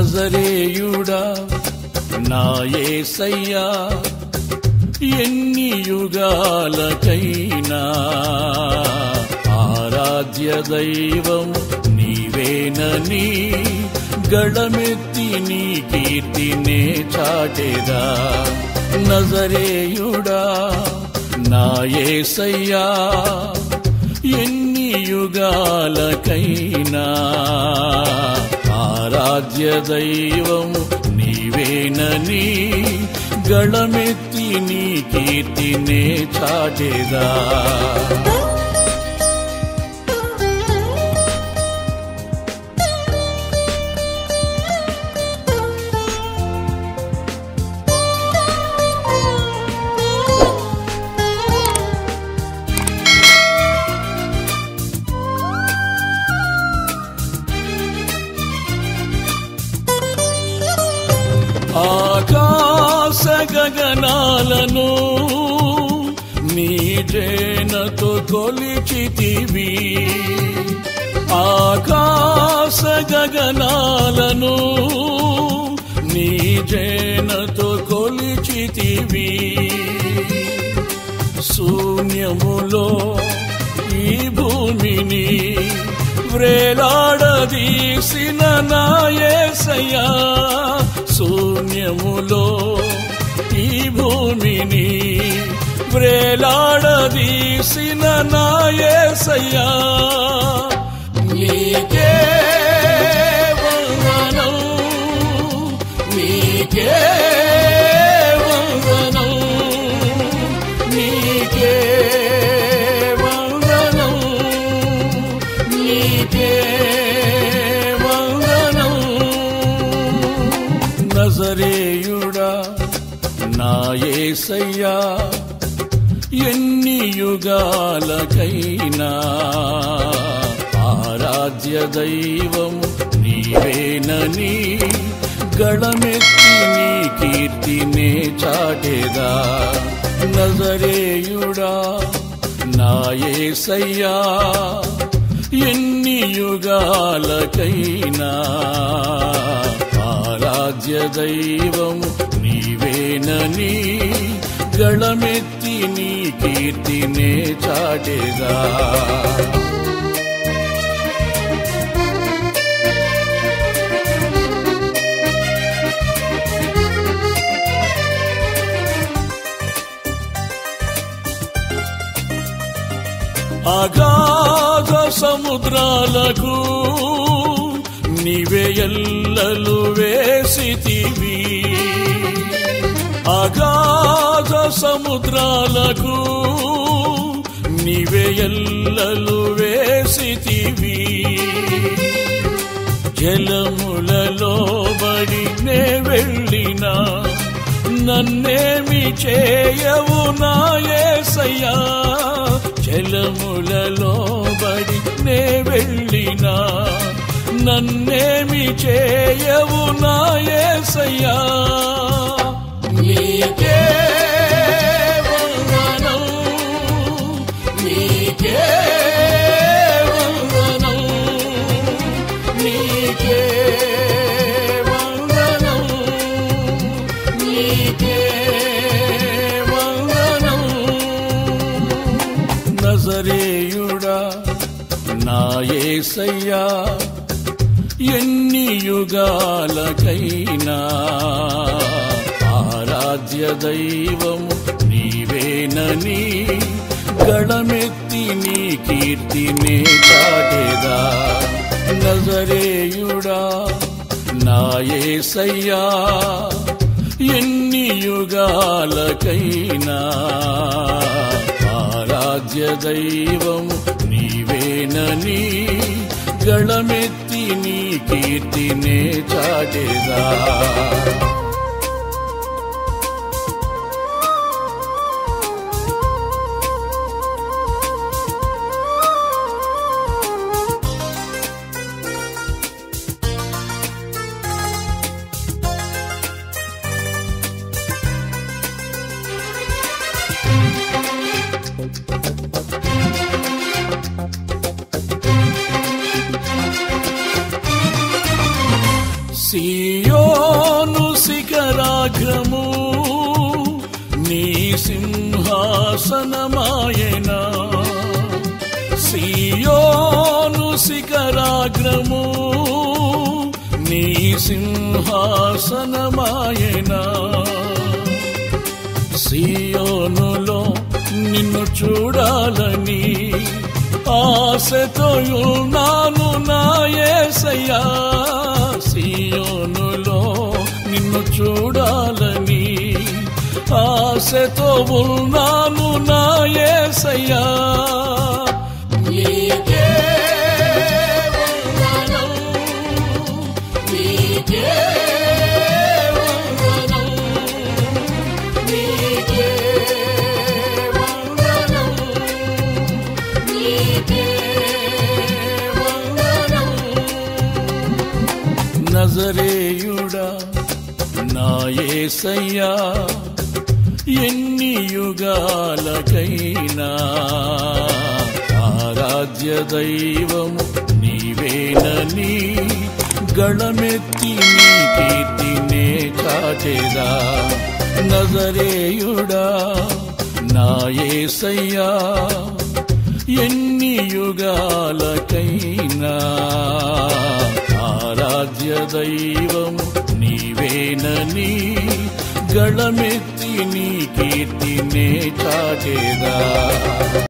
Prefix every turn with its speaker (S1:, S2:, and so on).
S1: నజరేయుడా నా యేసయ్యా ఎన్ని యుగాలకైనా ఆరాధ్య దైవం నీవేనని గళమెత్తి నీ కీర్తినే చాటెదా నజరేయుడా నా యేసయ్యా ఎన్ని యుగాలకైనా ఆరాధ్య దైవం నీవేనని గళమెత్తి నీ కీర్తినే చాటెదా ఆకాశ గగనాలను నీ జేనతో కొలిచితివి ఆకాశ గగనాలను నీ జేనతో కొలిచితివి శూన్యములో ఈ భూమిని వ్రేలాడదీసిన నాయసయ్యా శూన్యములో ఈ భూమిని వ్రేలాడదీసిన నాయసయ్యా నీకే వందనం నీకే వందనం నీకే వందనం నీకే వందనం నజరేయుడా నా యేసయ్యా ఎన్ని యుగాలకైనా ఆరాధ్య దైవం నీవేనని గళమెత్తి నీ కీర్తినే చాటెదా నజరేయుడా నా యేసయ్యా ఎన్ని యుగాలకైనా ఆరాధ్య దైవం నీవేనని గళమెత్తి నీ కీర్తినే చాటెదా అగాధ సముద్రాలకు నీవే ఎల్లలు వేసితివి అగాధ సముద్రాలకు నీవే ఎల్లలు వేసితివి జలములలో బడి నే వెళ్ళినా నన్నేమి చేయవు నాయసయ్యా జలములలో బడి నే వెళ్ళినా నన్నేమి చేయవు నాయసయ్యా నీకే వందనం నీకే వందనం నీకే వందనం నీకే వందనం నజరేయుడా నా యేసయ్యా ఎన్ని యుగాలకైనా ఆరాధ్య దైవము నీవేనని గళమెత్తి నీ కీర్తినే చాటెదా నజరేయుడా నా యేసయ్యా ఎన్ని యుగాలకైనా ఆరాధ్య దైవము నీవేనని గళమెత్తి నీ కీర్తినే చాటెదా శిఖరాగ్రము నీ సింహాసనమాయనా సియోను శిఖరాగ్రము నీ సింహాసనమాయనా సియోనులో నిన్ను చూడాలని ఆశతో ఉన్నాను నా యేసయ్యా సియోనులో నిన్ను చూడాలని ఆశతో ఉన్నాను నా యేసయ్యా నీకే వందనం, నీకే వందనం, నీకే వందనం, నీకే వందనం. నజరేయుడా నా యేసయ్యా ఎన్ని యుగాలకైనా ఆరాధ్య దైవము నీవేనని గళమెత్తి నీ కీర్తినే చాటేదా నజరేయుడా నా యేసయ్యా ఎన్ని యుగాలకైనా ఆరాధ్య దైవము నీవేనని గళమెత్తి నీ కీర్తినే చాటేదా